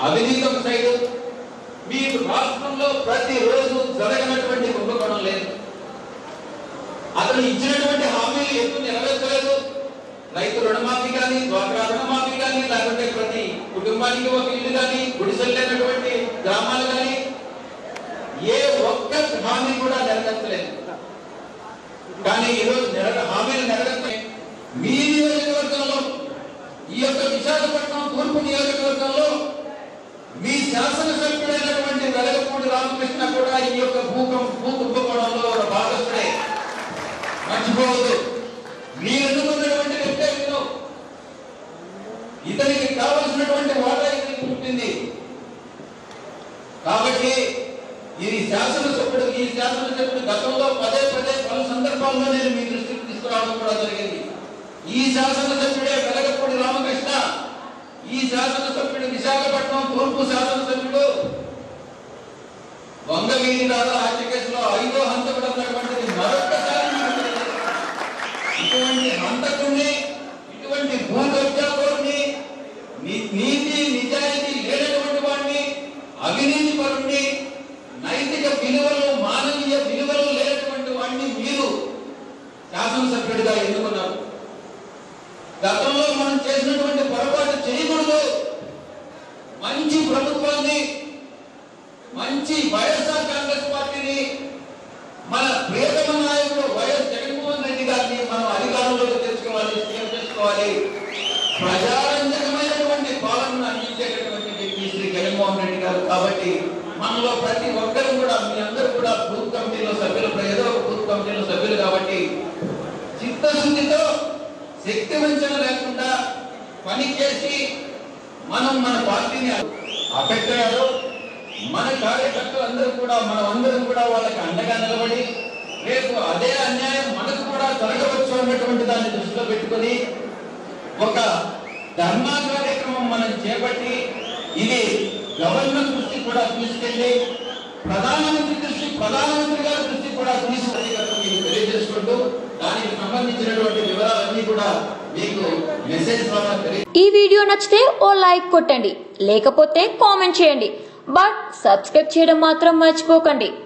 అవినీతి ఒక సైడు మీకు రాష్ట్రంలో ప్రతిరోజు జరగనటువంటి కుంభకోణం లేదు అతను ఇచ్చినటువంటి హామీలు ఎందుకు నెరవేర్చలేదు రైతు రుణమాఫీ కానీ డ్వాక్రా రుణమాఫీ కానీ లేకపోతే ప్రతి కుటుంబానికి ఒక ఇల్లు కానీ గుడిసెలు లేనటువంటి గ్రామాలు కానీ ఏ ఒక్క హామీ కూడా నెరవేర్చలేదు కానీ ఈరోజు నెరవే హామీలు నెరవేర్చలే మీ నియోజకవర్గంలో ఈ యొక్క విశాఖపట్నం తూర్పు నియోజకవర్గంలో మీ శాసనసభ్యుడైనటువంటి వెలగపూడి రామకృష్ణ కూడా ఈ యొక్క భూకం భూ కుంభకోణంలో ఒక భాగస్థుడే మర్చిపోవద్దు మీరు ఎన్నుకున్నటువంటి వ్యక్తే వీరు. ఇతనికి కావలసినటువంటి వాటా ఇతనికి పుట్టింది కాబట్టి ఈ శాసనసభ్యుడు ఈ శాసనసభ్యుడు గతంలో పదే పదే పలు సందర్భాల్లో నేను మీ దృష్టికి తీసుకురావడం కూడా జరిగింది ఈ శాసనసభ్యుడే వెలగపూడి రామకృష్ణ ఈ శాసనసభ్యుడు విశాఖపట్నం తూర్పు శాసనసభ్యుడు వంగవీరి రాధా హత్య కేసులో ఐదో హంతకుడు అన్నటువంటిది మరొకసారి మీకు తెలియజేస్తున్నాను. ఇటువంటి హంతకుడిని ఇటువంటి భూకబ్జాకోరుని ని- నీతి నిజాయితీ లేనటువంటి వాడిని అవినీతి పరుణ్ణి నైతిక విలువలు మానవీయ విలువలు లేనటువంటి వాడిని మీరు శాసనసభ్యుడిగా ఎన్నుకున్నారు గతంలో మనం చేసినటువంటి పొరపాటు చేయకూడదు మంచి ప్రభుత్వాన్ని మంచి వైఎస్ఆర్ కాంగ్రెస్ పార్టీని మన ప్రియతమ నాయకుడు వైఎస్ జగన్మోహన్ రెడ్డి గారిని మనం అధికారంలోకి తెచ్చుకోవాలి సీఎం చేసుకోవాలి ప్రజారంజకమైనటువంటి పాలనను అందించేటటువంటి వ్యక్తి శ్రీ జగన్మోహన్ రెడ్డి గారు కాబట్టి మనలో ప్రతి ఒక్కరు కూడా మీ అందరూ కూడా బూత్ కమిటీలో సభ్యులు ఏదో ఒక బూత్ కమిటీలో సభ్యులు కాబట్టి చిత్తశుద్ధితో శక్తి వంచన లేకుండా పని చేసి మనం మన పార్టీని అపెట్టారు మన కార్యకర్తలందరూ కూడా మనం అందరం కూడా వాళ్ళకి అండగా నిలబడి రేపు అదే అన్యాయం మనకు కూడా జరగవచ్చు అన్నటువంటి దాన్ని దృష్టిలో పెట్టుకొని ఒక ధర్నా కార్యక్రమం మనం చేపట్టి ఇది గవర్నర్ దృష్టి కూడా తీసుకెళ్లి ప్రధానమంత్రి దృష్టి ప్రధానమంత్రి గారి దృష్టి కూడా తీసుకెళ్లి మీకు తెలియజేసుకుంటూ దానికి సంబంధించినటువంటి వివరాలన్నీ కూడా మీకు మెసేజ్ ద్వారా తెలియ ఈ వీడియో నచ్చితే ఓ లైక్ కొట్టండి లేకపోతే కామెంట్ చేయండి బట్ సబ్స్క్రైబ్ చేయడం మాత్రం మర్చిపోకండి